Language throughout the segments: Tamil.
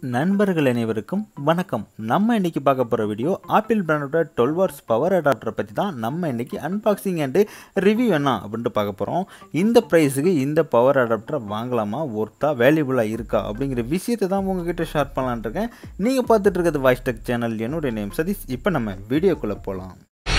நண்பர்கள் அனைவருக்கும் வணக்கம் நம்ம இன்னைக்கு பார்க்க போகிற வீடியோ ஆப்பிள் பிராண்டோட டுவெல் வாட்ஸ் பவர் அடாப்டரை பற்றி தான் நம்ம இன்னைக்கு அன்பாக்சிங் அண்டு ரிவ்யூ என்ன அப்படின்ட்டு பார்க்க போகிறோம் இந்த ப்ரைஸுக்கு இந்த பவர் அடாப்டரை வாங்கலாமா ஒர்த்தா வேல்யூபுளாக இருக்கா அப்படிங்கிற விஷயத்தை தான் உங்ககிட்ட ஷேர் பண்ணலான்னு இருக்கேன் நீங்கள் பார்த்துட்டு இருக்கிறது வாய்ஸ் டெக் சேனல் என்னுடைய நேம் சதீஷ் இப்போ நம்ம வீடியோக்குள்ளே போகலாம்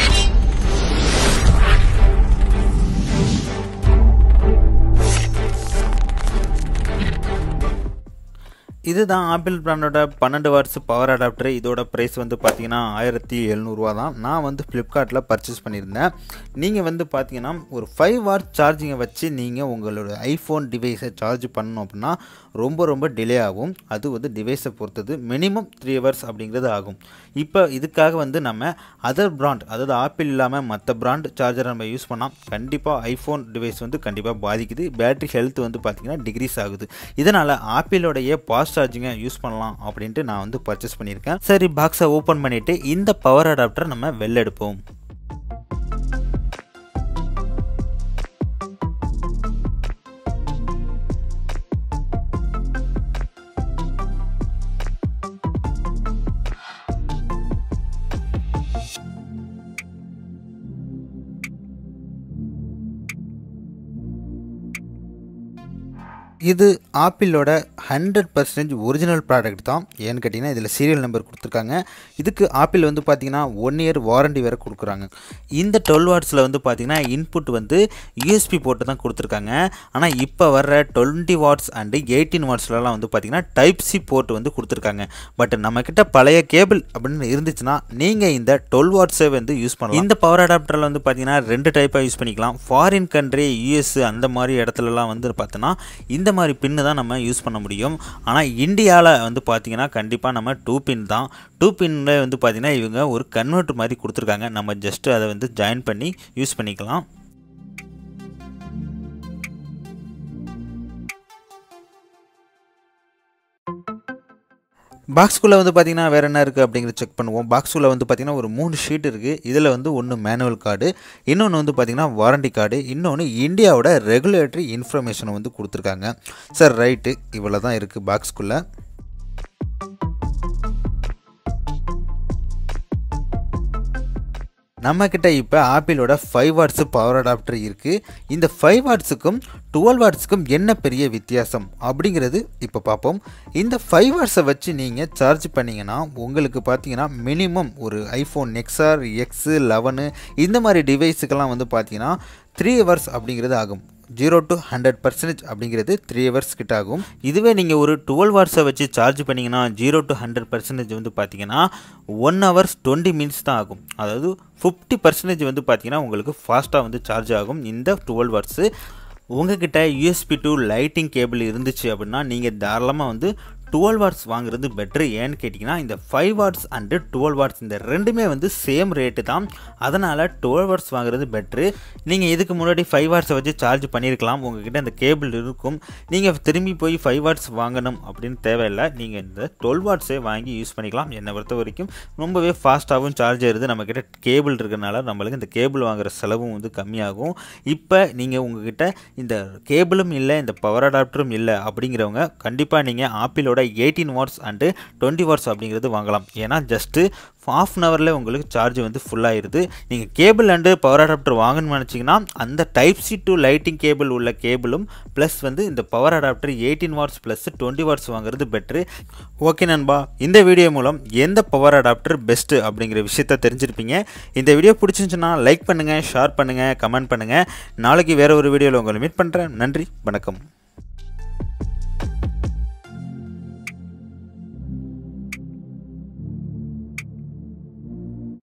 இதுதான் ஆப்பிள் பிராண்டோட பன்னெண்டு வாட்ஸ் பவர் அடாப்டர் இதோட ப்ரைஸ் வந்து பார்த்தீங்கன்னா ஆயிரத்தி எழுநூறுவா தான் நான் வந்து ஃப்ளிப்கார்ட்டில் பர்ச்சேஸ் பண்ணியிருந்தேன் நீங்கள் வந்து பார்த்தீங்கன்னா ஒரு ஃபைவ் வாட் சார்ஜிங்கை வச்சு நீங்கள் உங்களோட ஐஃபோன் டிவைஸை சார்ஜ் பண்ணணும் அப்படின்னா ரொம்ப ரொம்ப டிலே ஆகும் அது வந்து டிவைஸை பொறுத்தது மினிமம் த்ரீ ஹவர்ஸ் அப்படிங்கிறது ஆகும் இப்போ இதுக்காக வந்து நம்ம அதர் பிராண்ட் அதாவது ஆப்பிள் இல்லாமல் மற்ற பிராண்ட் சார்ஜர் நம்ம யூஸ் பண்ணால் கண்டிப்பாக ஐஃபோன் டிவைஸ் வந்து கண்டிப்பாக பாதிக்குது பேட்டரி ஹெல்த் வந்து பார்த்திங்கன்னா டிக்ரீஸ் ஆகுது இதனால் ஆப்பிளோடைய பாஸ்ட் சார்ஜிங்கை யூஸ் பண்ணலாம் அப்படின்ட்டு நான் வந்து பர்ச்சேஸ் பண்ணியிருக்கேன் சரி பாக்ஸை ஓப்பன் பண்ணிவிட்டு இந்த பவர் அடாப்டர் நம்ம வெளில எடுப்போம் இது ஆப்பிளோட ஹண்ட்ரட் பர்சன்டேஜ் ஒரிஜினல் ப்ராடக்ட் தான் ஏன்னு கேட்டிங்கன்னா இதில் சீரியல் நம்பர் கொடுத்துருக்காங்க இதுக்கு ஆப்பிள் வந்து பார்த்திங்கன்னா ஒன் இயர் வாரண்டி வேறு கொடுக்குறாங்க இந்த டுவெல் வாட்ஸில் வந்து பார்த்திங்கன்னா இன்புட் வந்து யூஎஸ்பி போட்டு தான் கொடுத்துருக்காங்க ஆனால் இப்போ வர்ற டுவெண்ட்டி வாட்ஸ் அண்டு எயிட்டீன் வாட்ஸ்லலாம் வந்து பார்த்திங்கன்னா டைப் சி போர்ட் வந்து கொடுத்துருக்காங்க பட் நம்மக்கிட்ட பழைய கேபிள் அப்படின்னு இருந்துச்சுன்னா நீங்கள் இந்த டுவெல் வாட்ஸை வந்து யூஸ் பண்ணலாம் இந்த பவர் அடாப்டரில் வந்து பார்த்திங்கன்னா ரெண்டு டைப்பாக யூஸ் பண்ணிக்கலாம் ஃபாரின் கண்ட்ரி யூஎஸ் அந்த மாதிரி இடத்துலலாம் வந்து பார்த்தோன்னா இந்த மாதிரி பின்னு தான் நம்ம யூஸ் பண்ண முடியும் ஆனால் இந்தியாவில் வந்து பார்த்திங்கன்னா கண்டிப்பாக நம்ம டூ பின் தான் டூ பின்னில் வந்து பார்த்திங்கன்னா இவங்க ஒரு கன்வெர்ட் மாதிரி கொடுத்துருக்காங்க நம்ம ஜஸ்ட்டு அதை வந்து ஜாயின் பண்ணி யூஸ் பண்ணிக்கலாம் பாக்ஸ்குள்ளே வந்து பார்த்திங்கன்னா வேறு என்ன இருக்குது அப்படிங்கிறத செக் பண்ணுவோம் பாக்ஸ்குள்ளே வந்து பார்த்திங்கன்னா ஒரு மூணு ஷீட் இருக்குது இதில் வந்து ஒன்று மேனுவல் கார்டு இன்னொன்று வந்து பார்த்திங்கன்னா வாரண்டி கார்டு இன்னொன்று இந்தியாவோட ரெகுலேட்டரி இன்ஃபர்மேஷனை வந்து கொடுத்துருக்காங்க சார் ரைட்டு இவ்வளோ தான் இருக்குது பாக்ஸ்குள்ளே நம்மக்கிட்ட இப்போ ஆப்பிளோட ஃபைவ் வாட்ஸு பவர் அடாப்டர் இருக்குது இந்த ஃபைவ் வாட்ஸுக்கும் டுவெல் வாட்ஸுக்கும் என்ன பெரிய வித்தியாசம் அப்படிங்கிறது இப்போ பார்ப்போம் இந்த ஃபைவ் வாட்ஸை வச்சு நீங்கள் சார்ஜ் பண்ணிங்கன்னா உங்களுக்கு பார்த்தீங்கன்னா மினிமம் ஒரு ஐஃபோன் எக்ஸ்ஆர் எக்ஸு லெவனு இந்த மாதிரி டிவைஸுக்கெல்லாம் வந்து பார்த்தீங்கன்னா த்ரீ ஹவர்ஸ் அப்படிங்கிறது ஆகும் ஜீரோ டு ஹண்ட்ரட் பர்சன்டேஜ் அப்படிங்கிறது த்ரீ ஹவர்ஸ் கிட்ட ஆகும் இதுவே நீங்கள் ஒரு டுவெல் வாட்ஸை வச்சு சார்ஜ் பண்ணிங்கன்னா ஜீரோ டு ஹண்ட்ரட் பர்சன்டேஜ் வந்து பார்த்தீங்கன்னா ஒன் ஹவர்ஸ் டுவெண்ட்டி மினிட்ஸ் தான் ஆகும் அதாவது ஃபிஃப்டி பர்சன்டேஜ் வந்து பார்த்தீங்கன்னா உங்களுக்கு ஃபாஸ்ட்டாக வந்து சார்ஜ் ஆகும் இந்த டுவெல் வாட்ஸு உங்ககிட்ட யூஎஸ்பி டு லைட்டிங் கேபிள் இருந்துச்சு அப்படின்னா நீங்கள் தாராளமாக வந்து டுவெல் வாட்ஸ் வாங்குறது பெட்ரு ஏன்னு கேட்டிங்கன்னா இந்த five watts and twelve watts இந்த ரெண்டுமே வந்து சேம் ரேட்டு தான் அதனால் டுவெல் வாட்ஸ் வாங்குறது பெட்ரு நீங்கள் இதுக்கு முன்னாடி ஃபைவ் வாட்ஸை வச்சு சார்ஜ் பண்ணியிருக்கலாம் உங்ககிட்ட இந்த கேபிள் இருக்கும் நீங்கள் திரும்பி போய் ஃபைவ் வாட்ஸ் வாங்கணும் அப்படின்னு தேவையில்லை நீங்கள் இந்த டுவெல் வாட்ஸே வாங்கி யூஸ் பண்ணிக்கலாம் என்னை பொறுத்த வரைக்கும் ரொம்பவே ஃபாஸ்ட்டாகவும் சார்ஜ் ஆயிருது நம்மக்கிட்ட கேபிள் இருக்கிறனால நம்மளுக்கு இந்த கேபிள் வாங்குகிற செலவும் வந்து கம்மியாகும் இப்போ நீங்கள் உங்ககிட்ட இந்த கேபிளும் இல்லை இந்த பவர் அடாப்டரும் இல்லை அப்படிங்கிறவங்க கண்டிப்பாக நீங்கள் ஆப்பிளோட eighteen watts and twenty watts அப்படிங்கிறது வாங்கலாம் ஏன்னா ஜஸ்ட்டு ஆஃப் அன் ஹவரில் உங்களுக்கு சார்ஜ் வந்து ஃபுல்லாகிடுது நீங்கள் கேபிள் அண்டு பவர் அடாப்டர் வாங்கணும்னு நினச்சிங்கன்னா அந்த type C to lightning cable உள்ள கேபிளும் ப்ளஸ் வந்து இந்த power adapter eighteen watts plus twenty watts வாங்குறது பெட்ரு ஓகே நண்பா இந்த வீடியோ மூலம் எந்த பவர் அடாப்டர் பெஸ்ட்டு அப்படிங்கிற விஷயத்த தெரிஞ்சிருப்பீங்க இந்த வீடியோ பிடிச்சிருந்துச்சுன்னா லைக் பண்ணுங்கள் ஷேர் பண்ணுங்கள் கமெண்ட் பண்ணுங்கள் நாளைக்கு வேறு ஒரு வீடியோவில் உங்களை மீட் பண்ணுறேன் நன்றி வணக்கம்